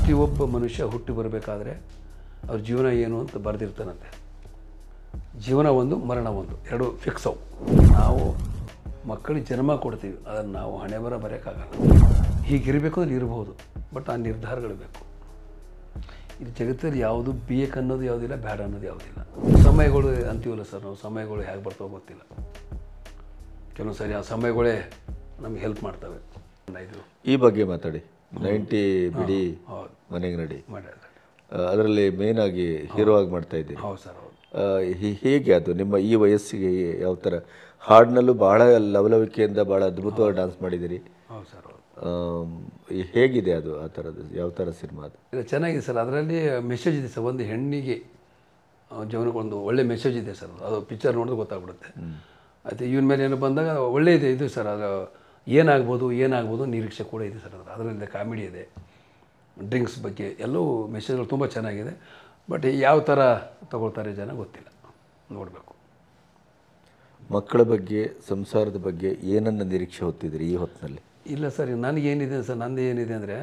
ಪ್ರತಿಯೊಬ್ಬ ಮನುಷ್ಯ ಹುಟ್ಟಿ ಬರಬೇಕಾದ್ರೆ ಅವ್ರ ಜೀವನ ಏನು ಅಂತ ಬರೆದಿರ್ತಾನಂತೆ ಜೀವನ ಒಂದು ಮರಣ ಒಂದು ಎರಡು ಫಿಕ್ಸ್ ಅವು ನಾವು ಮಕ್ಕಳಿಗೆ ಜನ್ಮ ಕೊಡ್ತೀವಿ ಅದನ್ನು ನಾವು ಹಣೆ ಬರ ಬರೆಯೋಕ್ಕಾಗಲ್ಲ ಹೀಗಿರಬೇಕು ಅಂದ್ರೆ ಇರ್ಬೋದು ಬಟ್ ಆ ನಿರ್ಧಾರಗಳು ಬೇಕು ಇದು ಜಗತ್ತಲ್ಲಿ ಯಾವುದು ಬೇಕನ್ನೋದು ಯಾವುದಿಲ್ಲ ಬೇಡ ಅನ್ನೋದು ಯಾವುದಿಲ್ಲ ಸಮಯಗಳು ಅಂತೀವಲ್ಲ ಸರ್ ನಾವು ಸಮಯಗಳು ಹೇಗೆ ಬರ್ತಾವೆ ಗೊತ್ತಿಲ್ಲ ಕೆಲವೊಂದು ಸರಿ ಆ ಸಮಯಗಳೇ ನಮಗೆ ಹೆಲ್ಪ್ ಮಾಡ್ತವೆ ಇದು ಈ ಬಗ್ಗೆ ಮಾತಾಡಿ ನೈಂಟಿ ಬಿಡಿ ಹೌದು ಮನೆಗೆ ನಡಿ ಮಾಡಿದ್ರೆ ಅದರಲ್ಲಿ ಮೇನ್ ಆಗಿ ಹೀರೋ ಆಗಿ ಮಾಡ್ತಾ ಇದ್ದೀರಿ ಹೌದು ಸರ್ ಹೌದು ಆ, ಹೇ- ಹೇಗೆ ಅದು ನಿಮ್ಮ ಈ ವಯಸ್ಸಿಗೆ ಯಾವ ಥರ ಹಾಡಿನಲ್ಲೂ ಬಹಳ ಲವಲವಿಕೆಯಿಂದ ಭಾಳ ಅದ್ಭುತವಾಗಿ ಡಾನ್ಸ್ ಮಾಡಿದ್ದೀರಿ ಹೌದು ಸರ್ ಹೌದು ಆಮ್, ಈ ಹೇಗಿದೆ ಅದು ಆ ಥರದ್ದು ಯಾವ ಥರ ಸಿನಿಮಾ ಅದು ಇಲ್ಲ ಚೆನ್ನಾಗಿದೆ ಸರ್ ಅದರಲ್ಲಿ ಮೆಸೇಜ್ ಇದೆ ಸರ್ ಒಂದು ಹೆಣ್ಣಿಗೆ ಆ, ಜೀವನಕ್ಕೆ ಒಂದು ಒಳ್ಳೆ ಮೆಸೇಜ್ ಇದೆ ಸರ್ ಅದು ಪಿಕ್ಚರ್ ನೋಡಿದ್ರೆ ಗೊತ್ತಾಗ್ಬಿಡುತ್ತೆ ಮತ್ತು ಇವನ ಮೇಲೆ ಏನು ಬಂದಾಗ ಒಳ್ಳೆ ಇದೆ ಇದು ಸರ್ ಅದು ಏನಾಗ್ಬೋದು ಏನಾಗ್ಬೋದು ನಿರೀಕ್ಷೆ ಕೂಡ ಇದೆ ಸರ್ ಅದು ಅದರಲ್ಲಿ ಕಾಮಿಡಿ ಇದೆ ಡ್ರಿಂಕ್ಸ್ ಬಗ್ಗೆ ಎಲ್ಲವೂ ಮೆಸೇಜ್ಗಳು ತುಂಬ ಚೆನ್ನಾಗಿದೆ ಬಟ್ ಯಾವ ಥರ ತಗೊಳ್ತಾರೆ ಜನ ಗೊತ್ತಿಲ್ಲ ನೋಡಬೇಕು ಮಕ್ಕಳ ಬಗ್ಗೆ ಸಂಸಾರದ ಬಗ್ಗೆ ಏನನ್ನ ನಿರೀಕ್ಷೆ ಹೊತ್ತಿದ್ದೀರಿ ಈ ಹೊತ್ತಿನಲ್ಲಿ ಇಲ್ಲ ಸರ್ ನನಗೇನಿದೆ ಸರ್ ನಂದು ಏನಿದೆ ಅಂದರೆ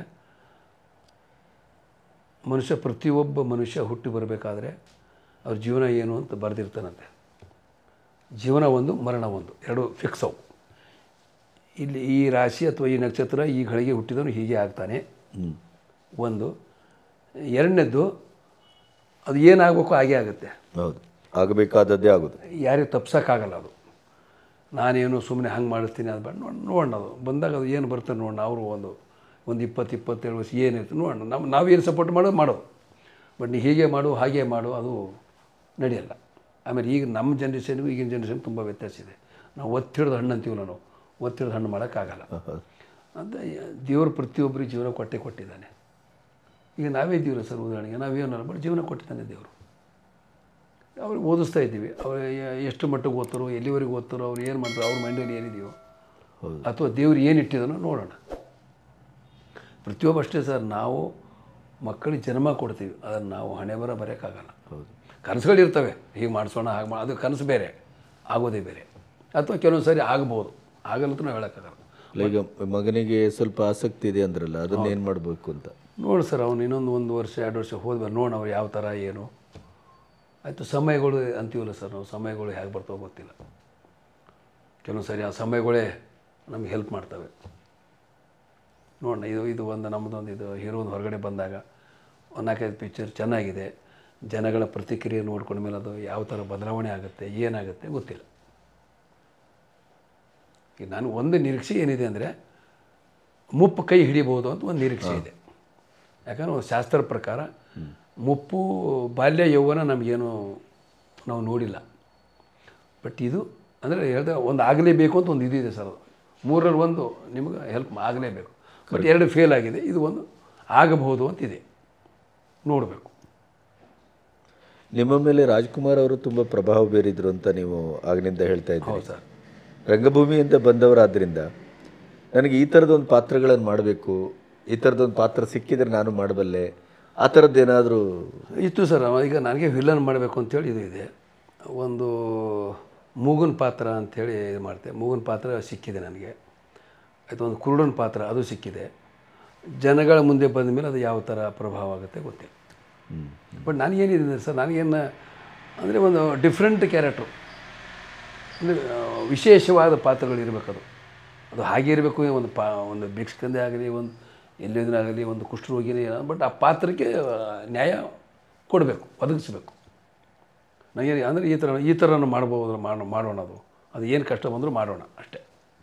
ಮನುಷ್ಯ ಪ್ರತಿಯೊಬ್ಬ ಮನುಷ್ಯ ಹುಟ್ಟಿ ಬರಬೇಕಾದ್ರೆ ಅವ್ರ ಜೀವನ ಏನು ಅಂತ ಬರೆದಿರ್ತಾನಂತೆ ಜೀವನ ಒಂದು ಮರಣ ಒಂದು ಎರಡು ಫಿಕ್ಸ್ ಅವು ಇಲ್ಲಿ ಈ ರಾಶಿ ಅಥವಾ ಈ ನಕ್ಷತ್ರ ಈ ಗಳಿಗೆ ಹುಟ್ಟಿದವನು ಹೀಗೆ ಆಗ್ತಾನೆ ಹ್ಞೂ ಒಂದು ಎರಡನೇದ್ದು ಅದು ಏನಾಗಬೇಕು ಹಾಗೇ ಆಗುತ್ತೆ ಹೌದು ಆಗಬೇಕಾದದ್ದೇ ಆಗೋದು ಯಾರಿಗೂ ತಪ್ಸೋಕ್ಕಾಗಲ್ಲ ಅದು ನಾನೇನು ಸುಮ್ಮನೆ ಹಂಗೆ ಮಾಡಿಸ್ತೀನಿ ಅದು ಬೇಡ ನೋಡಿ ನೋಡೋಣ ಅದು ಬಂದಾಗ ಅದು ಏನು ಬರ್ತದೆ ನೋಡೋಣ ಅವರು ಒಂದು ಒಂದು ಇಪ್ಪತ್ತು ಇಪ್ಪತ್ತೇಳು ವರ್ಷ ಏನಿರ್ತದೆ ನೋಡೋಣ ನಮ್ಮ ನಾವೇನು ಸಪೋರ್ಟ್ ಮಾಡೋದು ಮಾಡೋದು ಬಟ್ ನೀ ಹೀಗೆ ಮಾಡು ಹಾಗೆ ಮಾಡು ಅದು ನಡೆಯಲ್ಲ ಆಮೇಲೆ ಈಗ ನಮ್ಮ ಜನ್ರೇಷನ್ಗೂ ಈಗಿನ ಜನ್ರೇಷನ್ ತುಂಬ ವ್ಯತ್ಯಾಸ ಇದೆ ನಾವು ಒತ್ತಿಡ್ದು ಹಣ್ಣು ಅಂತೀವಲ್ಲ ನಾವು ಒತ್ತಿಡ್ದು ಹಣ್ಣು ಮಾಡೋಕ್ಕಾಗಲ್ಲ ಅಂತ ದೇವರು ಪ್ರತಿಯೊಬ್ಬರಿಗೆ ಜೀವನ ಕೊಟ್ಟೆ ಕೊಟ್ಟಿದ್ದಾನೆ ಈಗ ನಾವೇ ಇದ್ದೀವಲ್ಲ ಸರ್ ಉದಾಹರಣೆಗೆ ನಾವೇನಲ್ಲ ಬಟ್ ಜೀವನ ಕೊಟ್ಟಿದ್ದಾನೆ ದೇವರು ಅವ್ರಿಗೆ ಓದಿಸ್ತಾ ಇದ್ದೀವಿ ಅವ್ರು ಎ- ಎಷ್ಟು ಮಟ್ಟಿಗೆ ಓದ್ತಾರೋ ಎಲ್ಲಿವರೆಗೆ ಓದ್ತಾರೋ ಅವ್ರು ಏನು ಮಾಡ್ತಾರೋ ಅವ್ರ ಮೈಂಡಲ್ಲಿ ಏನಿದೆಯೋ ಹೌದು. ಅಥವಾ ದೇವ್ರು ಏನು ಇಟ್ಟಿದನೋ ನೋಡೋಣ ಪ್ರತಿಯೊಬ್ಬ ಅಷ್ಟೇ ಸರ್ ನಾವು ಮಕ್ಕಳಿಗೆ ಜನ್ಮ ಕೊಡ್ತೀವಿ ಅದನ್ನು ನಾವು ಹಣೆ ಬರ ಬರೆಯೋಕ್ಕಾಗಲ್ಲ ಹೌದು ಕನಸುಗಳಿರ್ತವೆ ಹೀಗೆ ಮಾಡಿಸೋಣ ಹಾಗೆ ಮಾ ಅದು ಕನಸು ಬೇರೆ ಆಗೋದೇ ಬೇರೆ ಅಥವಾ ಕೆಲವೊಂದು ಸರಿ ಆಗ್ಬೋದು ಆಗಲ್ಲ ಅಂತ ನಾವು ಹೇಳೋಕ್ಕಾಗಲ್ಲ ಅಲ್ಲ, ಈಗ ಮಗನಿಗೆ ಸ್ವಲ್ಪ ಆಸಕ್ತಿ ಇದೆ ಅಂದ್ರಲ್ಲ ಅದನ್ನ ಏನು ಮಾಡಬೇಕು ಅಂತ ನೋಡಿ ಸರ್ ಅವನು ಇನ್ನೊಂದು ಒಂದು ವರ್ಷ ಎರಡು ವರ್ಷ ಹೋದ್ಮೇಲೆ ನೋಡೋಣ ಅವ್ರು ಯಾವ ಥರ ಏನು ಆಯಿತು ಸಮಯಗಳು ಅಂತೀವಲ್ಲ ಸರ್ ನಾವು ಸಮಯಗಳು ಹೇಗೆ ಬರ್ತಾವೆ ಗೊತ್ತಿಲ್ಲ ಕೆಲವೊಂದು ಸರಿ ಆ ಸಮಯಗಳೇ ನಮಗೆ ಹೆಲ್ಪ್ ಮಾಡ್ತವೆ ನೋಡೋಣ ಇದು ಇದು ಒಂದು ನಮ್ಮದೊಂದು ಇದು ಹೀರೋ ಒಂದು ಹೊರಗಡೆ ಬಂದಾಗ ಒಂದು ನಾಲ್ಕೈದು ಪಿಕ್ಚರ್ ಚೆನ್ನಾಗಿದೆ ಜನಗಳ ಪ್ರತಿಕ್ರಿಯೆ ನೋಡ್ಕೊಂಡ ಮೇಲೆ ಅದು ಯಾವ ಥರ ಬದಲಾವಣೆ ಆಗುತ್ತೆ ಏನಾಗುತ್ತೆ ಗೊತ್ತಿಲ್ಲ ಈಗ ನಾನು ಒಂದು ನಿರೀಕ್ಷೆ ಏನಿದೆ ಅಂದರೆ ಮುಪ್ಪು ಕೈ ಹಿಡಿಬೋದು ಅಂತ ಒಂದು ನಿರೀಕ್ಷೆ ಇದೆ ಯಾಕಂದ್ರೆ ಒಂದು ಶಾಸ್ತ್ರ ಪ್ರಕಾರ ಮುಪ್ಪು ಬಾಲ್ಯ ಯೌವನ ನಮಗೇನು ನಾವು ನೋಡಿಲ್ಲ ಬಟ್ ಇದು ಅಂದರೆ ಹೇಳ್ದೆ ಒಂದು ಆಗಲೇಬೇಕು ಅಂತ ಒಂದು ಇದು ಇದೆ ಸರ್ ಅದು ಮೂರರಲ್ಲಿ ಒಂದು ನಿಮಗೆ ಹೆಲ್ಪ್ ಆಗಲೇಬೇಕು ಬಟ್ ಎರಡು ಫೇಲ್ ಆಗಿದೆ ಇದು ಒಂದು ಆಗಬಹುದು ಅಂತಿದೆ ನೋಡಬೇಕು ನಿಮ್ಮ ಮೇಲೆ ರಾಜ್ಕುಮಾರ್ ಅವರು ತುಂಬ ಪ್ರಭಾವ ಬೀರಿದ್ರು ಅಂತ ನೀವು ಆಗಿನಿಂದ ಹೇಳ್ತಾ ಇದ್ದೀರಿ ಹೌದು ಸರ್ ರಂಗಭೂಮಿಯಿಂದ ಬಂದವರಾದ್ರಿಂದ ನನಗೆ ಈ ಥರದೊಂದು ಪಾತ್ರಗಳನ್ನು ಮಾಡಬೇಕು ಈ ಥರದೊಂದು ಪಾತ್ರ ಸಿಕ್ಕಿದ್ರೆ ನಾನು ಮಾಡಬಲ್ಲೆ ಆ ಥರದ್ದೇನಾದರೂ ಇತ್ತು ಸರ್ ಈಗ ನನಗೆ ವಿಲನ್ ಮಾಡಬೇಕು ಅಂತೇಳಿ ಇದು ಇದೆ ಒಂದು ಮೂಗನ್ ಪಾತ್ರ ಅಂಥೇಳಿ ಇದು ಮಾಡ್ತೆ ಮೂಗನ್ ಪಾತ್ರ ಸಿಕ್ಕಿದೆ ನನಗೆ ಆಯಿತು ಒಂದು ಕುರುಡನ ಪಾತ್ರ ಅದು ಸಿಕ್ಕಿದೆ ಜನಗಳ ಮುಂದೆ ಬಂದ ಮೇಲೆ ಅದು ಯಾವ ಥರ ಪ್ರಭಾವ ಆಗುತ್ತೆ ಗೊತ್ತಿಲ್ಲ ಬಟ್ ನನಗೇನಿದೆ ಸರ್ ನನಗೇನು ಅಂದರೆ ಒಂದು ಡಿಫ್ರೆಂಟ್ ಕ್ಯಾರೆಕ್ಟ್ರು ಅಂದರೆ ಆ, ವಿಶೇಷವಾದ ಪಾತ್ರಗಳು ಇರಬೇಕದು ಅದು ಹಾಗೆ ಇರಬೇಕು ಒಂದು ಪಾ ಒಂದು ಭಿಕ್ಷಕಂದೆ ಆಗಲಿ ಒಂದು ಎಲ್ಲಿಂದನಾಗಲಿ ಒಂದು ಕುಷ್ಠರೋಗಿನೇ ಬಟ್ ಆ ಪಾತ್ರಕ್ಕೆ ಆ, ನ್ಯಾಯ ಕೊಡಬೇಕು ಒದಗಿಸ್ಬೇಕು ನನಗೆ ಅಂದರೆ ಈ ಥರ ಈ ಥರ ಮಾಡ್ಬೋದು ಮಾಡೋ ಮಾಡೋಣ ಅದು ಅದು ಏನು ಕಷ್ಟ ಬಂದರೂ ಮಾಡೋಣ ಅಷ್ಟೇ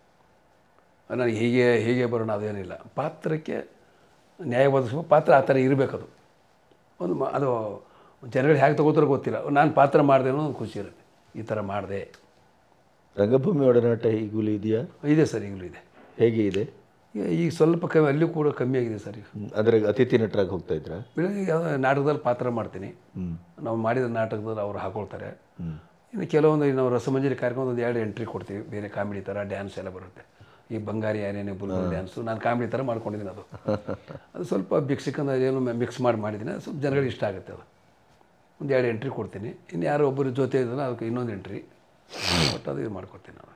ನನಗೆ ಹೀಗೆ ಹೀಗೆ ಬರೋಣ ಅದೇನಿಲ್ಲ ಪಾತ್ರಕ್ಕೆ ನ್ಯಾಯ ಒದಗಿಸ್ಬೇಕು ಪಾತ್ರ ಆ ಥರ ಇರಬೇಕದು ಒಂದು ಮ- ಅದು ಜನಗಳು ಹೇಗೆ ತಗೋತಾರೋ ಗೊತ್ತಿಲ್ಲ ನಾನು ಪಾತ್ರ ಮಾಡಿದೆ ಅನ್ನೋ ಒಂದು ಖುಷಿ ಇರುತ್ತೆ ಈ ಥರ ಮಾಡಿದೆ ರಂಗಭೂಮಿ ಒಡನಾಟ ಈಗಲೂ ಇದೆಯಾ ಇದೆ ಸರ್ ಈಗಲೂ ಇದೆ ಹೇಗೆ ಇದೆ ಈಗ ಈಗ ಸ್ವಲ್ಪ ಕಮ್ಮಿ ಅಲ್ಲೂ ಕೂಡ ಕಮ್ಮಿ ಆಗಿದೆ ಸರ್ ಈಗ ಹ್ಮ್. ಅಂದರೆ ಅತಿಥಿ ನಟರಾಗಿ ಹೋಗ್ತಾ ಇದ್ರಾ ಬೆಳಗ್ಗೆ ಯಾವುದೋ ನಾಟಕದಲ್ಲಿ ಪಾತ್ರ ಮಾಡ್ತೀನಿ ಹ್ಞೂ ನಾವು ಮಾಡಿದ ನಾಟಕದಲ್ಲಿ ಅವ್ರು ಹಾಕೊಳ್ತಾರೆ ಹ್ಞೂ ಇನ್ನು ಕೆಲವೊಂದು ನಾವು ರಸಮಂಜರಿ ಕಾರ್ಯಕ್ರಮ ಒಂದು ಎರಡು ಎಂಟ್ರಿ ಕೊಡ್ತೀವಿ ಬೇರೆ ಕಾಮಿಡಿ ಥರ ಡ್ಯಾನ್ಸ್ ಎಲ್ಲ ಬರುತ್ತೆ ಈ ಬಂಗಾರಿ ಆನೇನೆ ಬುಲ್ಬುಲ್ ಡ್ಯಾನ್ಸು ನಾನು ಕಾಮಿಡಿ ಥರ ಮಾಡ್ಕೊಂಡಿದ್ದೀನಿ ಅದು ಅದು ಸ್ವಲ್ಪ ಭಿಕ್ಷಕಂದ ಏನು ಮಿಕ್ಸ್ ಮಾಡಿ ಮಾಡಿದ್ದೀನಿ ಅದು ಸ್ವಲ್ಪ ಜನಗಳಿಗೆ ಇಷ್ಟ ಆಗುತ್ತೆ ಅದು ಒಂದು ಎರಡು ಎಂಟ್ರಿ ಕೊಡ್ತೀನಿ ಇನ್ನು ಯಾರೋ ಒಬ್ಬರು ಜೊತೆ ಇದ್ದಾನೆ ಅದಕ್ಕೆ ಇನ್ನೊಂದು ಎಂಟ್ರಿ ಬಟ್ ಅದು ಇದು ಮಾಡ್ಕೊಡ್ತೀನಿ ನಾನು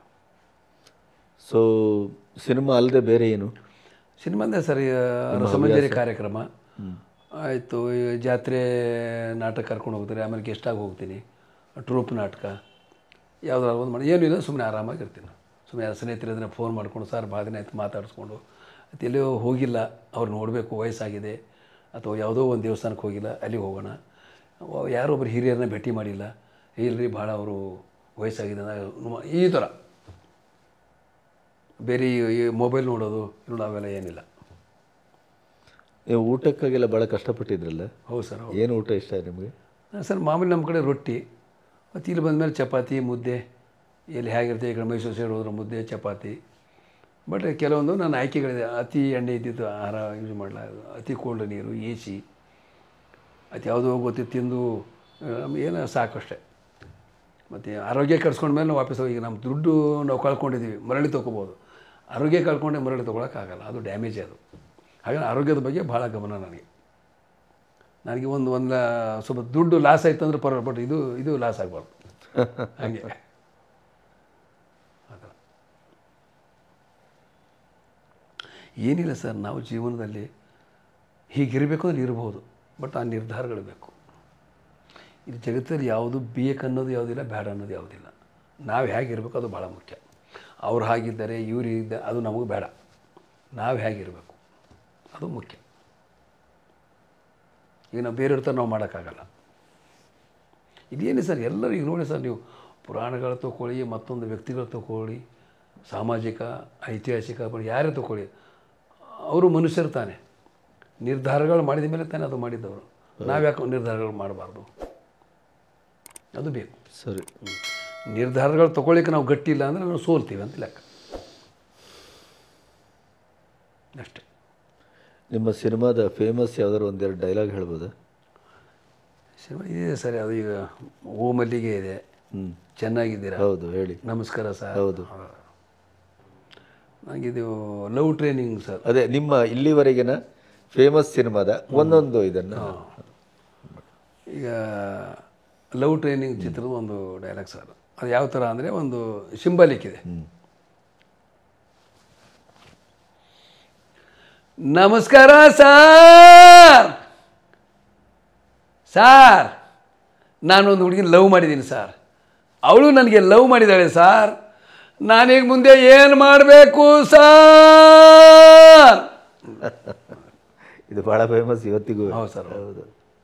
ಸೊ ಸಿನಿಮಾ ಅಲ್ಲದೆ ಬೇರೆ ಏನು ಸಿನಿಮಾಂದೇ ಸರ್ ಈ ರಸಮಂಜರಿ ಕಾರ್ಯಕ್ರಮ ಆಯಿತು ಈ ಜಾತ್ರೆ ನಾಟಕ ಕರ್ಕೊಂಡು ಹೋಗ್ತಾರೆ ಆಮೇಲೆ ಗೆಸ್ಟಾಗಿ ಹೋಗ್ತೀನಿ ಟ್ರೂಪ್ ನಾಟಕ ಯಾವುದಾದ್ರು ಒಂದು ಮಾಡಿ ಏನೂ ಇಲ್ಲ ಸುಮ್ಮನೆ ಆರಾಮಾಗಿರ್ತೀನಿ ಸುಮ್ಮನೆ ಸ್ನೇಹಿತರಿದ್ರೆ ಫೋನ್ ಮಾಡ್ಕೊಂಡು ಸರ್ ಭಾಳ ದಿನ ಆಯ್ತು ಮಾತಾಡಿಸ್ಕೊಂಡು ಮತ್ತು ಎಲ್ಲೋ ಹೋಗಿಲ್ಲ ಅವ್ರು ನೋಡಬೇಕು ವಯಸ್ಸಾಗಿದೆ ಅಥವಾ ಯಾವುದೋ ಒಂದು ದೇವಸ್ಥಾನಕ್ಕೆ ಹೋಗಿಲ್ಲ ಅಲ್ಲಿಗೆ ಹೋಗೋಣ ಅವ- ಯಾರೋ ಒಬ್ಬರು ಹಿರಿಯರನ್ನ ಭೇಟಿ ಮಾಡಿಲ್ಲ ಇಲ್ರಿ ಭಾಳ ಅವರು ವಯಸ್ಸಾಗಿದೆ ಅಂದಾಗ ಈ ಥರ ಬೇರೆ ಈ- ಈ ಮೊಬೈಲ್ ನೋಡೋದು ನೋಡೋ ಅವೆಲ್ಲ ಏನಿಲ್ಲ ನೀವು ಊಟಕ್ಕಾಗೆಲ್ಲ ಭಾಳ ಕಷ್ಟಪಟ್ಟಿದ್ರಲ್ಲ ಹೌದು ಸರ್ ಹೌದು ಏನು ಊಟ ಇಷ್ಟ ನಿಮಗೆ ಸರ್ ಮಾಮೂಲಿ ನಮ್ಮ ಕಡೆ ರೊಟ್ಟಿ ಮತ್ತು ಇಲ್ಲಿ ಬಂದಮೇಲೆ ಚಪಾತಿ ಮುದ್ದೆ ಎಲ್ಲಿ ಹೇಗಿರುತ್ತೆ ಈ ಕಡೆ ಮೈಸೂರು ಸೈಡ್ ಹೋದ್ರೆ ಮುದ್ದೆ ಚಪಾತಿ ಬಟ್ ಕೆಲವೊಂದು ನನ್ನ ಆಯ್ಕೆಗಳಿದೆ ಅತಿ ಎಣ್ಣೆ ಇದ್ದಿದ್ದು ಆಹಾರ ಯೂಸ್ ಮಾಡಲ ಅತಿ ಕೋಲ್ಡ್ ನೀರು ಎ ಸಿ ಅದು ಯಾವುದೋ ಗೊತ್ತಿ ತಿಂದು ನಮ್ಗೆ ಏನೋ ಸಾಕಷ್ಟೇ ಮತ್ತು ಆರೋಗ್ಯ ಕೆಡ್ಸ್ಕೊಂಡ್ಮೇಲೆ ನಾವು ವಾಪಸ್ ಈಗ ನಮ್ಮ ದುಡ್ಡು ನಾವು ಕಳ್ಕೊಂಡಿದ್ದೀವಿ ಮರಳಿ ತೊಗೋಬೋದು ಆರೋಗ್ಯ ಕಳ್ಕೊಂಡೆ ಮರಳಿ ತೊಗೊಳಕ್ಕಾಗಲ್ಲ ಅದು ಡ್ಯಾಮೇಜ್ ಅದು ಹಾಗಾಗಿ ಆರೋಗ್ಯದ ಬಗ್ಗೆ ಭಾಳ ಗಮನ ನನಗೆ ನನಗೆ ಒಂದು ಒಂದು ಸ್ವಲ್ಪ ದುಡ್ಡು ಲಾಸ್ ಆಯ್ತು ಅಂದ್ರೆ ಪರವಾಗಿಲ್ಲ ಬಟ್ ಇದು ಇದು ಲಾಸ್ ಆಗಬಾರ್ದು ಹಾಗೆ ಆ ಥರ. ಏನಿಲ್ಲ ಸರ್ ನಾವು ಜೀವನದಲ್ಲಿ ಹೀಗಿರಬೇಕು ಅಂದ್ರೆ ಇರ್ಬೋದು ಬಟ್ ಆ ನಿರ್ಧಾರಗಳು ಬೇಕು ಇದು ಜಗತ್ತಲ್ಲಿ ಯಾವುದು ಬೇಕನ್ನೋದು ಯಾವುದಿಲ್ಲ ಬೇಡ ಅನ್ನೋದು ಯಾವುದಿಲ್ಲ ನಾವು ಹೇಗಿರಬೇಕು ಅದು ಭಾಳ ಮುಖ್ಯ ಅವ್ರು ಹಾಗಿದ್ದಾರೆ ಇವ್ರು ಇದ್ದ ಅದು ನಮಗೆ ಬೇಡ ನಾವು ಹೇಗಿರಬೇಕು ಅದು ಮುಖ್ಯ ಈಗ ನಾವು ಬೇರೆಯವ್ರ ಥರ ನಾವು ಮಾಡೋಕ್ಕಾಗಲ್ಲ ಇದೇನು ಸರ್ ಎಲ್ಲರೂ ಈಗ ನೋಡಿ ಸರ್ ನೀವು ಪುರಾಣಗಳು ತಗೊಳ್ಳಿ ಮತ್ತೊಂದು ವ್ಯಕ್ತಿಗಳು ತಗೊಳ್ಳಿ ಸಾಮಾಜಿಕ ಐತಿಹಾಸಿಕ ಬ- ಯಾರೇ ತಗೊಳ್ಳಿ ಅವರು ಮನುಷ್ಯರು ತಾನೆ ನಿರ್ಧಾರಗಳು ಮಾಡಿದ ಮೇಲೆ ತಾನೇ ಅದು ಮಾಡಿದ್ದವರು ನಾವ್ಯಾಕೆ ನಿರ್ಧಾರಗಳು ಮಾಡಬಾರ್ದು ಅದು ಬೇಕು ಸರಿ ನಿರ್ಧಾರಗಳು ತಗೊಳ್ಳಿಕ್ಕೆ ನಾವು ಗಟ್ಟಿ ಇಲ್ಲ ಅಂದರೆ ನಾವು ಸೋಲ್ತೀವಿ ಅಂತ ಲೆಕ್ಕ ಅಷ್ಟೇ ನಿಮ್ಮ ಸಿನಿಮಾದ ಫೇಮಸ್ ಯಾವ್ದಾದ್ರು ಒಂದೆರಡು ಡೈಲಾಗ್ ಹೇಳ್ಬೋದಾ ಸಿನಿಮಾ ಇದೆ ಸರ್ ಅದು ಈಗ ಓ ಮಲ್ಲಿಗೆ ಇದೆ ಹ್ಞೂ ಚೆನ್ನಾಗಿದ್ದೀರಾ ಹೌದು ಹೇಳಿ ನಮಸ್ಕಾರ ಸರ್ ಹೌದು. ನನಗಿದು ಲವ್ ಟ್ರೈನಿಂಗ್ ಸರ್ ಅದೇ ನಿಮ್ಮ ಇಲ್ಲಿವರೆಗಿನ ಫೇಮಸ್ ಸಿನಿಮಾದ ಒಂದೊಂದು ಇದನ್ನು ಈಗ ಲವ್ ಟ್ರೈನಿಂಗ್ ಚಿತ್ರದ ಒಂದು ಡೈಲಾಗ್ ಸರ್ ಅದು ಯಾವ ಥರ ಅಂದರೆ ಒಂದು ಸಿಂಬಲಿಕ್ ಇದೆ ನಮಸ್ಕಾರ ಸಾರ್ ಸಾರ್ ನಾನೊಂದು ಹುಡುಗಿನ ಲವ್ ಮಾಡಿದ್ದೀನಿ ಸರ್ ಅವಳು ನನಗೆ ಲವ್ ಮಾಡಿದ್ದಾಳೆ ಸಾರ್ ನಾನೀಗ ಮುಂದೆ ಏನು ಮಾಡಬೇಕು ಸಾರ್ ಇದು ಬಹಳ ಫೇಮಸ್ ಇವತ್ತಿಗೂ ಹೌದು ಸರ್ ಹೌದು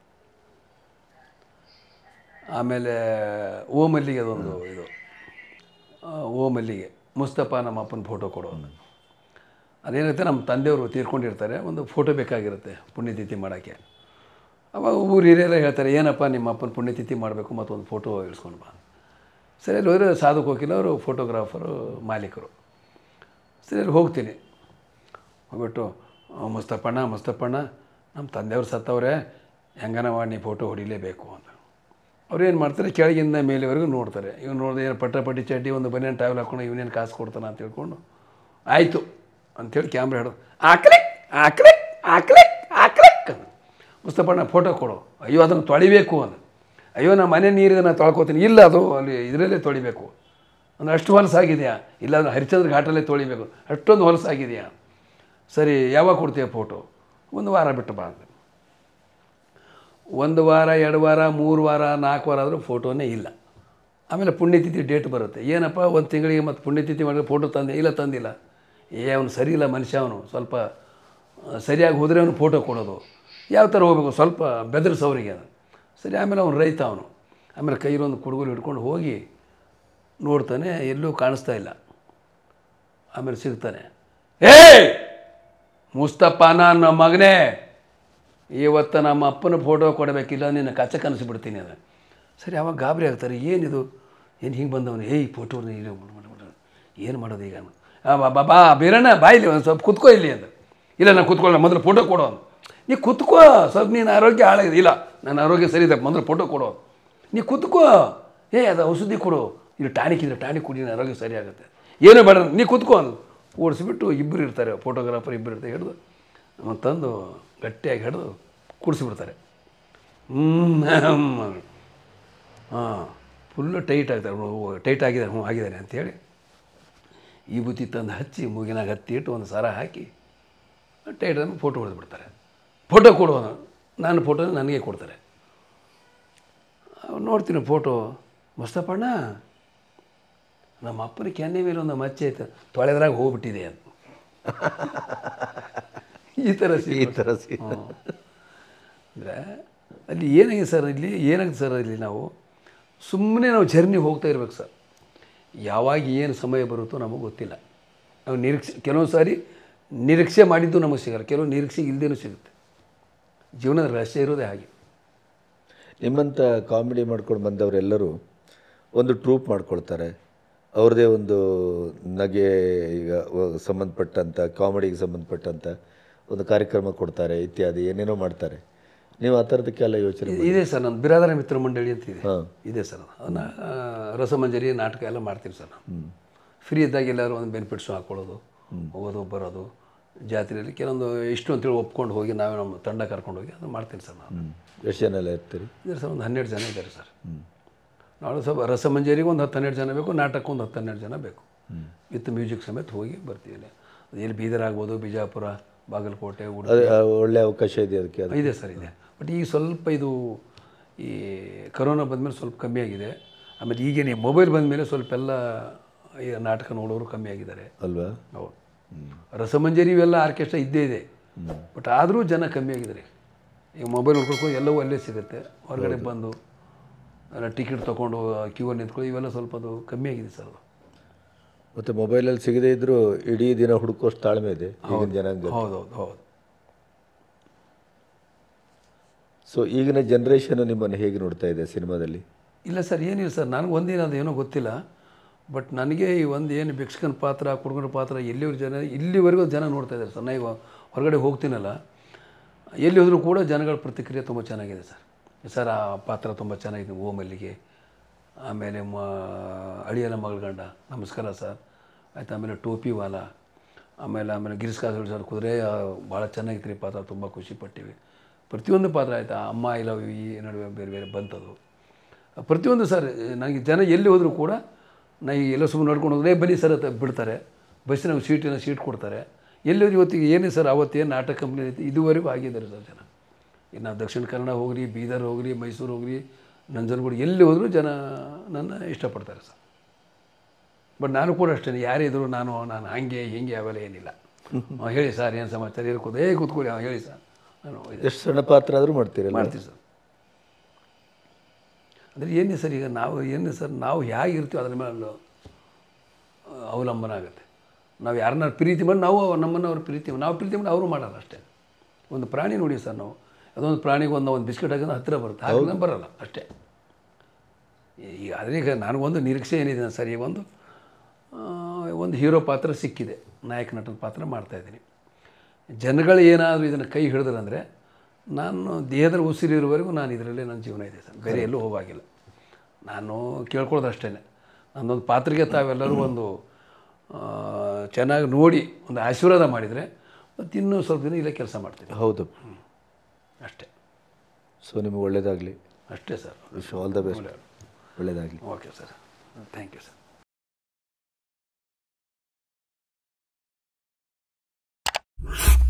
ಆಮೇಲೆ ಓ ಮಲ್ಲಿಗೆ ಅದೊಂದು ಇದು ಆ, ಓ ಮಲ್ಲಿಗೆ ಮುಸ್ತಫಾ ನಮ್ಮ ಅಪ್ಪನ ಫೋಟೋ ಕೊಡೋನು ಅದೇನಿರುತ್ತೆ ನಮ್ಮ ತಂದೆಯವರು ತೀರ್ಕೊಂಡಿರ್ತಾರೆ ಒಂದು ಫೋಟೋ ಬೇಕಾಗಿರುತ್ತೆ ಪುಣ್ಯತಿಥಿ ಮಾಡೋಕ್ಕೆ ಅವಾಗ ಊರು ಹಿರಿಯರೆಲ್ಲ ಹೇಳ್ತಾರೆ ಏನಪ್ಪ ನಿಮ್ಮ ಅಪ್ಪನ ಪುಣ್ಯತಿಥಿ ಮಾಡಬೇಕು ಮತ್ತೊಂದು ಫೋಟೋ ಇಳಿಸ್ಕೊಂಡು ಬಾ ಸರಿ ಅಲ್ಲಿ ಹೋದರೆ ಸಾಧು ಕೋಕಿಲ ಅವರು ಫೋಟೋಗ್ರಾಫರು ಮಾಲೀಕರು ಸರಿ ಅಲ್ಲಿ ಹೋಗ್ತೀನಿ ಹೋಗ್ಬಿಟ್ಟು "ಆ, ಮುಸ್ತಫಣ್ಣ ಮುಸ್ತಫಣ್ಣ ನಮ್ಮ ತಂದೆಯವ್ರು ಸತ್ತವ್ರೆ ಹೆಂಗನ ಮಾಡಿ ನೀ ಫೋಟೋ ಹೊಡಿಲೇಬೇಕು ಅಂತ ಅವ್ರು ಏನು ಮಾಡ್ತಾರೆ ಕೆಳಗಿಂದ ಮೇಲೆವರೆಗೂ ನೋಡ್ತಾರೆ ಇವ್ನು ನೋಡಿದ್ರೆ ಏನು ಪಟ್ಟ ಪಟ್ಟಿ ಚಡ್ಡಿ ಒಂದು ಬನಿಯನ್ ಟ್ಯಾವೆಲ್ ಹಾಕೊಂಡು ಇವನೇನು ಕಾಸು ಕೊಡ್ತಾನೆ ಅಂತ ಹೇಳ್ಕೊಂಡು ಆಯಿತು ಅಂಥೇಳಿ ಕ್ಯಾಮ್ರಾ ಹಿಡಿದು ಆಕ್ಲಿಕ್ ಆಕ್ಲಿಕ್ ಆಕ್ಲಿಕ್ ಆಕ್ಲಿಕ್ ಅಂದ. ಮುಸ್ತಫಣ್ಣ ಫೋಟೋ ಕೊಡು ಅಯ್ಯೋ ಅದನ್ನು ತೊಳಿಬೇಕು ಅಂದ ಅಯ್ಯೋ ನಮ್ಮ ಮನೆ ನೀರಿದೆ ನಾನು ತೊಳ್ಕೊತೀನಿ ಇಲ್ಲ ಅದು ಅಲ್ಲಿ ಇದರಲ್ಲೇ ತೊಳಿಬೇಕು ಅಂದ್ರೆ ಅಷ್ಟು ಹೊಲಸಾಗಿದೆಯಾ ಇಲ್ಲ ಅಂದ್ರೆ ಹರಿಚಂದ್ರ ಘಾಟಲ್ಲೇ ತೊಳಿಬೇಕು ಅಷ್ಟೊಂದು ಹೊಲಸಾಗಿದೆಯಾ ಸರಿ ಯಾವಾಗ ಕೊಡ್ತೀಯ ಫೋಟೋ ಒಂದು ವಾರ ಬಿಟ್ಟು ಬಾ ಅಂತ ಒಂದು ವಾರ ಎರಡು ವಾರ ಮೂರು ವಾರ ನಾಲ್ಕು ವಾರ ಆದರೂ ಫೋಟೋನೇ ಇಲ್ಲ ಆಮೇಲೆ ಪುಣ್ಯತಿಥಿ ಡೇಟ್ ಬರುತ್ತೆ ಏನಪ್ಪ ಒಂದು ತಿಂಗಳಿಗೆ ಮತ್ತು ಪುಣ್ಯತಿಥಿ ಮಾಡಿದ್ರೆ ಫೋಟೋ ತಂದೆ ಇಲ್ಲ ತಂದಿಲ್ಲ ಏ ಅವನು ಸರಿ ಇಲ್ಲ ಮನುಷ್ಯ ಅವನು ಸ್ವಲ್ಪ ಆ, ಸರಿಯಾಗಿ ಹೋದರೆ ಅವನು ಫೋಟೋ ಕೊಡೋದು ಯಾವ ಥರ ಹೋಗ್ಬೇಕು ಸ್ವಲ್ಪ ಬೆದರಿಸೋರಿಗೆ ಅದು ಸರಿ ಆಮೇಲೆ ಅವನು ರೈತ ಅವನು ಆಮೇಲೆ ಕೈಲೊಂದು ಕುಡುಗೋಲು ಹಿಡ್ಕೊಂಡು ಹೋಗಿ ನೋಡ್ತಾನೆ ಎಲ್ಲೂ ಕಾಣಿಸ್ತಾ ಇಲ್ಲ ಆಮೇಲೆ ಸಿಗ್ತಾನೆ ಏ ಮುಸ್ತಪ್ಪ ನನ್ನ ಮಗನೇ ಇವತ್ತು ನಮ್ಮ ಅಪ್ಪನ ಫೋಟೋ ಕೊಡಬೇಕಿಲ್ಲ ನಿನ್ನ ಕಚ್ಚ ಕನಸಿಬಿಡ್ತೀನಿ ಅದು ಸರಿ ಅವಾಗ ಗಾಬರಿ ಆಗ್ತಾರೆ ಏನಿದು ಏನು ಹಿಂಗೆ ಬಂದವನು ಏಯ್ ಫೋಟೋನ ಇಲ್ಲಿ ಏನು ಮಾಡೋದು ಈಗ ಆ, ಬಾ ಬಾ, ಬಾ ಬೀರಣ್ಣ ಬಾ ಇಲ್ಲಿ ಒಂದು ಸ್ವಲ್ಪ ಕುತ್ಕೋ ಇಲ್ಲಿ ಅಂತ ಇಲ್ಲ ನಾನು ಕುತ್ಕೊಳ್ಳ ಮೊದಲು ಫೋಟೋ ಕೊಡು ಅಂತ ನೀ ಕುತ್ಕೋ ಸ್ವಲ್ಪ ನೀನು ಆರೋಗ್ಯ ಹಾಳಾಗಿದೆ ಇಲ್ಲ ನನ್ನ ಆರೋಗ್ಯ ಸರಿ ಇದೆ ಮೊದಲು ಫೋಟೋ ಕೊಡು ನೀ ಕುತ್ಕೋ ಏ ಅದು ಔಷಧಿ ಕೊಡು ಇದು ಟಾನಿಕ್ ಇದ್ರೆ ಟಾನಿಕ್ ಕುಡಿ ನಿನ್ನ ಆರೋಗ್ಯ ಸರಿ ಆಗುತ್ತೆ ಏನೂ ಬೇಡ ನೀ ಕುತ್ಕೋ ಅಂತ ಓಡಿಸ್ಬಿಟ್ಟು ಇಬ್ಬರು ಇರ್ತಾರೆ ಫೋಟೋಗ್ರಾಫರ್ ಇಬ್ಬರು ಇರ್ತಾರೆ ಹಿಡಿದು ಅವನು ತಂದು ಗಟ್ಟಿಯಾಗಿ ಹಿಡಿದು ಕೂಡಿಸಿಬಿಡ್ತಾರೆ ಹ್ಞೂ ಹಾಂ ಫುಲ್ಲು ಟೈಟ್ ಆಗ್ತಾರೆ ಅವ್ನು ಟೈಟ್ ಆಗಿದ್ದಾರೆ ಹ್ಞೂ ಆಗಿದ್ದಾನೆ ಅಂಥೇಳಿ ಈ ಬುತ್ತಿ ತಂದು ಹಚ್ಚಿ ಮೂಗಿನಾಗ ಹತ್ತಿ ಇಟ್ಟು ಒಂದು ಸರ ಹಾಕಿ ಟೈಟ್ ಫೋಟೋ ಹೊಡೆದು ಬಿಡ್ತಾರೆ ಫೋಟೋ ಕೊಡುವನು ನನ್ನ ಫೋಟೋ ನನಗೆ ಕೊಡ್ತಾರೆ ಅವ್ರು ನೋಡ್ತೀನಿ ಫೋಟೋ ಮಸ್ತಪಣ್ಣ ನಮ್ಮ ಅಪ್ಪನ ಕೆನ್ನೆ ಮೇಲೆ ಒಂದು ಮಚ್ಚೆ ಐತೆ ತೊಳೆದ್ರಾಗ ಹೋಗ್ಬಿಟ್ಟಿದೆ ಅಂತ ಈ ಥರ ಈ ಸಿಗುತ್ತೆ ಥರ ಸಿ ಅಂದರೆ ಅಲ್ಲಿ ಏನಾಗಿದೆ ಸರ್ ಇಲ್ಲಿ ಏನಾಗಿದೆ ಸರ್ ಇಲ್ಲಿ ನಾವು ಸುಮ್ಮನೆ ನಾವು ಜರ್ನಿ ಹೋಗ್ತಾ ಇರ್ಬೇಕು ಸರ್ ಯಾವಾಗ ಏನು ಸಮಯ ಬರುತ್ತೋ ನಮಗೆ ಗೊತ್ತಿಲ್ಲ ನಾವು ನಿರೀಕ್ಷೆ ಕೆಲವೊಂದು ಸಾರಿ ನಿರೀಕ್ಷೆ ಮಾಡಿದ್ದು ನಮಗೆ ಸಿಗಲ್ಲ ಕೆಲವು ನಿರೀಕ್ಷೆ ಇಲ್ಲದೇನೂ ಸಿಗುತ್ತೆ ಜೀವನದ ರಹಸ್ಯ ಇರೋದೇ ಹಾಗೆ ನಿಮ್ಮಂಥ ಕಾಮಿಡಿ ಮಾಡ್ಕೊಂಡು ಬಂದವರೆಲ್ಲರೂ ಒಂದು ಟ್ರೂಪ್ ಮಾಡ್ಕೊಳ್ತಾರೆ ಅವ್ರದ್ದೇ ಒಂದು ನಗೆ ಈಗ ವ- ಸಂಬಂಧಪಟ್ಟಂಥ ಕಾಮಿಡಿಗೆ ಸಂಬಂಧಪಟ್ಟಂಥ ಒಂದು ಕಾರ್ಯಕ್ರಮ ಕೊಡ್ತಾರೆ ಇತ್ಯಾದಿ ಏನೇನೋ ಮಾಡ್ತಾರೆ ನೀವು ಆ ಥರದಕ್ಕೆಲ್ಲ ಯೋಚನೆ ಮಾಡಿ ಇದೆ ಸರ್ ನನ್ನ ಬಿರಾದರ ಮಿತ್ರ ಮಂಡಳಿ ಅಂತ ಇದೆ ಹಾಂ ಇದೆ ಸರ್ ಅದನ್ನು ರಸಮಂಜರಿ ನಾಟಕ ಎಲ್ಲ ಮಾಡ್ತೀವಿ ಸರ್ ನಾವು ಫ್ರೀ ಇದ್ದಾಗ ಎಲ್ಲರೂ ಒಂದು ಬೆನಿಫಿಟ್ಸು ಹಾಕ್ಕೊಳ್ಳೋದು ಹೋಗೋದು ಬರೋದು ಜಾತ್ರೆಯಲ್ಲಿ ಕೆಲವೊಂದು ಇಷ್ಟು ಅಂತೇಳಿ ಒಪ್ಕೊಂಡು ಹೋಗಿ ನಾವೇ ನಮ್ಮ ತಂಡ ಕರ್ಕೊಂಡು ಹೋಗಿ ಅದನ್ನು ಮಾಡ್ತೀನಿ ಸರ್ ನಾನು ಹ್ಞೂ ಎಷ್ಟು ಜನ ಎಲ್ಲ ಇರ್ತೀರಿ ಇದ್ದಾರೆ ಸರ್ ಒಂದು ಹನ್ನೆರಡು ಜನ ಇದ್ದಾರೆ ಸರ್ ನಾಳೆ ಸ್ವಲ್ಪ ರಸಮಂಜರಿಗೆ ಒಂದು ಹತ್ತು ಹನ್ನೆರಡು ಜನ ಬೇಕು ನಾಟಕಕ್ಕೆ ಒಂದು ಹತ್ತು ಹನ್ನೆರಡು ಜನ ಬೇಕು ವಿತ್ ಮ್ಯೂಸಿಕ್ ಸಮೇತ ಹೋಗಿ ಬರ್ತೀವಿ ಇಲ್ಲಿ ಅದು ಎಲ್ಲಿ ಬೀದರ್ ಆಗ್ಬೋದು ಬಿಜಾಪುರ ಬಾಗಲಕೋಟೆ ಉಡುಪಿ ಅದು ಆ, ಒಳ್ಳೆ ಅವಕಾಶ ಇದೆ ಅದಕ್ಕೆ ಅದು ಇದೆ ಸರ್ ಇದೆ ಬಟ್ ಈಗ ಸ್ವಲ್ಪ ಇದು ಈ ಕರೋನಾ ಬಂದಮೇಲೆ ಸ್ವಲ್ಪ ಕಮ್ಮಿ ಆಗಿದೆ ಆಮೇಲೆ ಈಗೇನೆ ಮೊಬೈಲ್ ಬಂದಮೇಲೆ ಸ್ವಲ್ಪ ಎಲ್ಲ ಈ ನಾಟಕ ನೋಡೋರು ಕಮ್ಮಿ ಆಗಿದ್ದಾರೆ ಅಲ್ವಾ ಹೌದು ರಸಮಂಜರಿ ಇವೆಲ್ಲ ಆರ್ಕೆಸ್ಟ್ರಾ ಇದ್ದೇ ಇದೆ ಬಟ್ ಆದರೂ ಜನ ಕಮ್ಮಿ ಆಗಿದ್ದಾರೆ ಈಗ ಮೊಬೈಲ್ ನೋಡ್ಕೊಂಡು ಎಲ್ಲವೂ ಅಲ್ಲೇ ಸಿಗುತ್ತೆ ಹೊರಗಡೆ ಬಂದು ಟಿಕೆಟ್ ತೊಗೊಂಡು ಕ್ಯೂ ನಿಂತ್ಕೊಳ್ಳಿ ಇವೆಲ್ಲ ಸ್ವಲ್ಪ ಅದು ಕಮ್ಮಿ ಆಗಿದೆ ಸರ್ ಅದು ಮತ್ತು ಮೊಬೈಲಲ್ಲಿ ಸಿಗದೇ ಇದ್ದರೂ ಇಡೀ ದಿನ ಹುಡುಕೋಷ್ಟು ತಾಳ್ಮೆ ಇದೆ ಈಗಿನ ಜನಾಂಗ ಹೌದು ಹೌದು ಹೌದು ಸೊ ಈಗಿನ ಜನ್ರೇಷನ್ ನಿಮ್ಮನ್ನು ಹೇಗೆ ನೋಡ್ತಾ ಇದೆ ಸಿನಿಮಾದಲ್ಲಿ ಇಲ್ಲ ಸರ್ ಏನಿಲ್ಲ ಸರ್ ನನಗೆ ಒಂದೇನು ಅದು ಏನೋ ಗೊತ್ತಿಲ್ಲ ಬಟ್ ನನಗೆ ಈ ಒಂದು ಏನು ಭಿಕ್ಷಕನ ಪಾತ್ರ ಕುಡುಗನ ಪಾತ್ರ ಎಲ್ಲಿವರೆಗೂ ಜನ ಇಲ್ಲಿವರೆಗೂ ಜನ ನೋಡ್ತಾ ಇದ್ದಾರೆ ಸರ್ ನಾ ಈಗ ಹೊರಗಡೆ ಹೋಗ್ತೀನಲ್ಲ ಎಲ್ಲಿ ಹೋದರೂ ಕೂಡ ಜನಗಳ ಪ್ರತಿಕ್ರಿಯೆ ತುಂಬ ಚೆನ್ನಾಗಿದೆ ಸರ್ ಸರ್ ಆ ಪಾತ್ರ ತುಂಬ ಚೆನ್ನಾಗಿದೆ ಓ ಮಲ್ಲಿಗೆ ಆಮೇಲೆ ಮ ಅಳಿಯನ ಮಗಳ ಗಂಡ ನಮಸ್ಕಾರ ಸರ್ ಆಯ್ತು ಆಮೇಲೆ ಟೋಪಿ ವಾಲ ಆಮೇಲೆ ಆಮೇಲೆ ಗಿರೀಶ್ ಕಾಸರಗೋಡು ಸರ್ ಕುದುರೆ ಆ, ಭಾಳ ಚೆನ್ನಾಗಿತ್ತು ರೀ ಪಾತ್ರ ತುಂಬ ಖುಷಿ ಪಟ್ಟಿವಿ ಪ್ರತಿಯೊಂದು ಪಾತ್ರ ಆಯಿತಾ ಅಮ್ಮ ಐ ಲವ್ ಈ ನಡುವೆ ಬೇರೆ ಬೇರೆ ಬಂತದು ಪ್ರತಿಯೊಂದು ಸರ್ ನನಗೆ ಜನ ಎಲ್ಲಿ ಹೋದರೂ ಕೂಡ ನಾ ಈಗ ಎಲ್ಲ ಸುಮ್ಮನೆ ನೋಡ್ಕೊಂಡು ಹೋದ್ರೆ ಬನ್ನಿ ಸರ್ ಅಂತ ಬಿಡ್ತಾರೆ ಬಸ್ಸಿನಾಗ ಸೀಟಿನ ಸೀಟ್ ಕೊಡ್ತಾರೆ ಎಲ್ಲಿ ಹೋದ್ರೆ ಇವತ್ತಿಗೆ ಏನೇ ಸರ್ ಅವತ್ತೇನು ನಾಟಕ ಕಂಪ್ನಿ ಐತಿ ಇದುವರೆಗೂ ಆಗಿದ್ದಾರೆ ಸರ್ ಜನ ಇನ್ನು ನಾವು ದಕ್ಷಿಣ ಕನ್ನಡ ಹೋಗ್ರಿ ಬೀದರ್ ಹೋಗ್ರಿ ಮೈಸೂರು ಹೋಗ್ರಿ ನಂಜನಗೂಡು ಎಲ್ಲಿ ಹೋದರೂ ಜನ ನನ್ನ ಇಷ್ಟಪಡ್ತಾರೆ ಸರ್ ಬಟ್ ನಾನು ಕೂಡ ಅಷ್ಟೇ ಯಾರೇ ಇದ್ರು ನಾನು ನಾನು ಹಾಗೆ ಹಿಂಗೆ ಅವೆಲ್ಲ ಏನಿಲ್ಲ ಅವ ಹೇಳಿ ಸರ್ ಏನು ಸಮಾಚಾರ ಇರ್ಕೋದು ಏ ಕೂತ್ಕೊಳ್ಳಿ ಅವ ಹೇಳಿ ಸರ್ ನಾನು ಇದು ಎಷ್ಟು ಸಣ್ಣ ಪಾತ್ರ ಆದರೂ ಮಾಡ್ತೀರಲ್ಲ ಮಾಡ್ತೀವಿ ಸರ್ ಅಂದರೆ ಏನೇ ಸರ್ ಈಗ ನಾವು ಏನೇ ಸರ್ ನಾವು ಹೇಗೆ ಇರ್ತೀವಿ ಅದ್ರ ಮೇಲೆ ಆ, ಅವಲಂಬನ ಆಗುತ್ತೆ ನಾವು ಯಾರನ್ನ ಪ್ರೀತಿ ಮಾಡಿ ನಾವು ಅವ್ರು ನಮ್ಮನ್ನು ಅವ್ರು ಪ್ರೀತಿ ನಾವು ಪ್ರೀತಿ ಮಾಡಿ ಅವರು ಮಾಡಲ್ಲ ಅಷ್ಟೇ ಒಂದು ಪ್ರಾಣಿ ನೋಡಿ ಸರ್ ನಾವು ಅದೊಂದು ಪ್ರಾಣಿಗೆ ಒಂದು ಒಂದು ಬಿಸ್ಕೆಟ್ ಹಾಕಿದ್ರೆ ಹತ್ತಿರ ಬರುತ್ತೆ ಹಾಕಿದ್ರೆ ಬರಲ್ಲ ಅಷ್ಟೇ ಈಗ ಆದರೆ ಈಗ ನನಗೊಂದು ನಿರೀಕ್ಷೆ ಏನಿದೆ ಸರ್ ಈಗ ಒಂದು ಆ, ಒಂದು ಹೀರೋ ಪಾತ್ರ ಸಿಕ್ಕಿದೆ ನಾಯಕ ನಟನ ಪಾತ್ರ ಮಾಡ್ತಾಯಿದ್ದೀನಿ ಜನಗಳು ಏನಾದರೂ ಇದನ್ನು ಕೈ ಹಿಡಿದ್ರಂದರೆ ನಾನು ದೇಹದಲ್ಲಿ ಉಸಿರಿರುವವರೆಗೂ ನಾನು ಇದರಲ್ಲೇ ನನ್ನ ಜೀವನ ಇದೆ ಸರ್ ಬೇರೆ ಎಲ್ಲೂ ಹೋಗಾಗಿಲ್ಲ ನಾನು ಕೇಳ್ಕೊಳ್ಳೋದು ಅಷ್ಟೇ ನನ್ನೊಂದು ಪಾತ್ರೆಗೆ ತಾವೆಲ್ಲರೂ ಒಂದು ಆ, ಚೆನ್ನಾಗಿ ನೋಡಿ ಒಂದು ಆಶೀರ್ವಾದ ಮಾಡಿದರೆ ಮತ್ತು ಇನ್ನೂ ಸ್ವಲ್ಪ ದಿನ ಇಲ್ಲೇ ಕೆಲಸ ಮಾಡ್ತೀನಿ ಹೌದು ಅಷ್ಟೇ ಸೊ ನಿಮಗೆ ಒಳ್ಳೇದಾಗಲಿ ಅಷ್ಟೇ sir wish all the best ಒಳ್ಳೇದಾಗಲಿ okay sir thank you sir